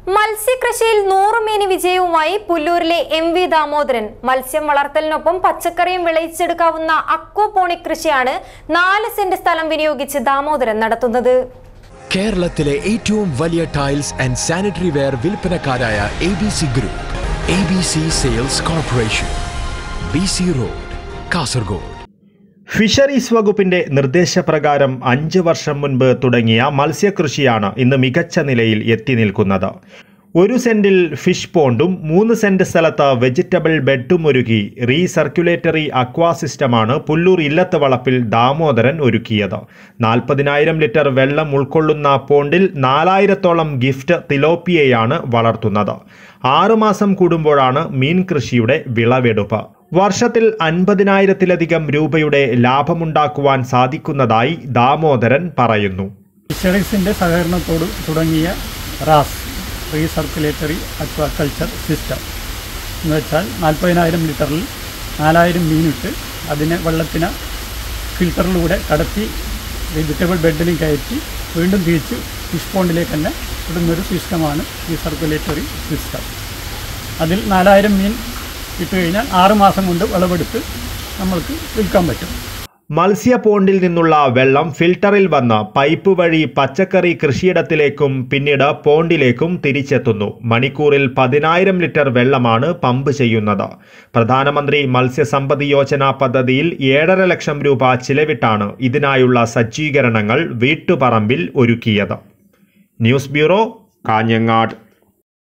മത്സ്യകൃഷിയിൽ നൂറുമേനി വിജയവുമായി പുല്ലൂരിലെ എം വി ദാമോദരൻ മത്സ്യം വളർത്തലിനൊപ്പം പച്ചക്കറിയും വിളയിച്ചെടുക്കാവുന്ന അക്വപോണിക് കൃഷിയാണ് നാല് സെന്റ് സ്ഥലം വിനിയോഗിച്ച് ദാമോദരൻ നടത്തുന്നത് കേരളത്തിലെ ഏറ്റവും വലിയ ടൈൽസ് ആൻഡ് സാനിറ്ററി വെയർ വിൽപ്പനക്കാരായ A B C group A B C sales corporation B C road Kasaragod fisheries വകുപ്പിന്റെ നിർദ്ദേശപ്രകാരം അഞ്ച് വർഷം മുൻപ് തുടങ്ങിയ മത്സ്യകൃഷിയാണ് ഇന്ന് മികച്ച നിലയിൽ എത്തി നിൽക്കുന്നത് ഒരു സെന്റിൽ ഫിഷ് പോണ്ടും മൂന്ന് സെന്റ് സ്ഥലത്ത് വെജിറ്റബിൾ ബെഡും ഒരുക്കി റീസർക്കുലേറ്ററി അക്വാ സിസ്റ്റമാണ് പുല്ലൂർ ഇല്ലത്ത് വളപ്പിൽ ദാമോദരൻ ഒരുക്കിയത് നാൽപ്പതിനായിരം ലിറ്റർ വെള്ളം ഉൾക്കൊള്ളുന്ന പോണ്ടിൽ നാലായിരത്തോളം ഗിഫ്റ്റ് തിലോപ്പിയയാണ് വളർത്തുന്നത് ആറുമാസം കൂടുമ്പോഴാണ് മീൻ കൃഷിയുടെ വിളവെടുപ്പ് വർഷത്തിൽ അൻപതിനായിരത്തിലധികം രൂപയുടെ ലാഭമുണ്ടാക്കുവാൻ സാധിക്കുന്നതായി ദാമോദരൻ പറയുന്നു ഫിഷറീസിൻ്റെ സഹകരണത്തോട് തുടങ്ങിയ റാസ് റീസർക്കുലേറ്ററി അക്വാകൾച്ചർ സിസ്റ്റം എന്ന് വെച്ചാൽ നാൽപ്പതിനായിരം ലിറ്ററിൽ നാലായിരം മീനിട്ട് അതിനെ വെള്ളത്തിന് ഫിൽറ്ററിലൂടെ കടത്തി വെജിറ്റബിൾ ബെഡിലും കയറ്റി വീണ്ടും തിരിച്ച് ഫിഷ് പോണ്ടിലേക്ക് തന്നെ ഇടുന്നൊരു സിസ്റ്റമാണ് റീസർക്കുലേറ്ററി സിസ്റ്റം അതിൽ നാലായിരം മീൻ ഇട്ട് കഴിഞ്ഞാൽ ആറ് മാസം കൊണ്ട് വിളവെടുത്ത് നമ്മൾക്ക് വിൽക്കാൻ പറ്റും മത്സ്യ പോണ്ടിൽ നിന്നുള്ള വെള്ളം ഫിൽട്ടറിൽ വന്ന് പൈപ്പ് വഴി പച്ചക്കറി കൃഷിയിടത്തിലേക്കും പിന്നീട് പോണ്ടിലേക്കും തിരിച്ചെത്തുന്നു മണിക്കൂറിൽ പതിനായിരം ലിറ്റർ വെള്ളമാണ് പമ്പ് ചെയ്യുന്നത് പ്രധാനമന്ത്രി മത്സ്യസമ്പദ് യോജന പദ്ധതിയിൽ ഏഴര ലക്ഷം രൂപ ചിലവിട്ടാണ് ഇതിനായുള്ള സജ്ജീകരണങ്ങൾ വീട്ടുപറമ്പിൽ ഒരുക്കിയത് ന്യൂസ് ബ്യൂറോ കാഞ്ഞങ്ങാട്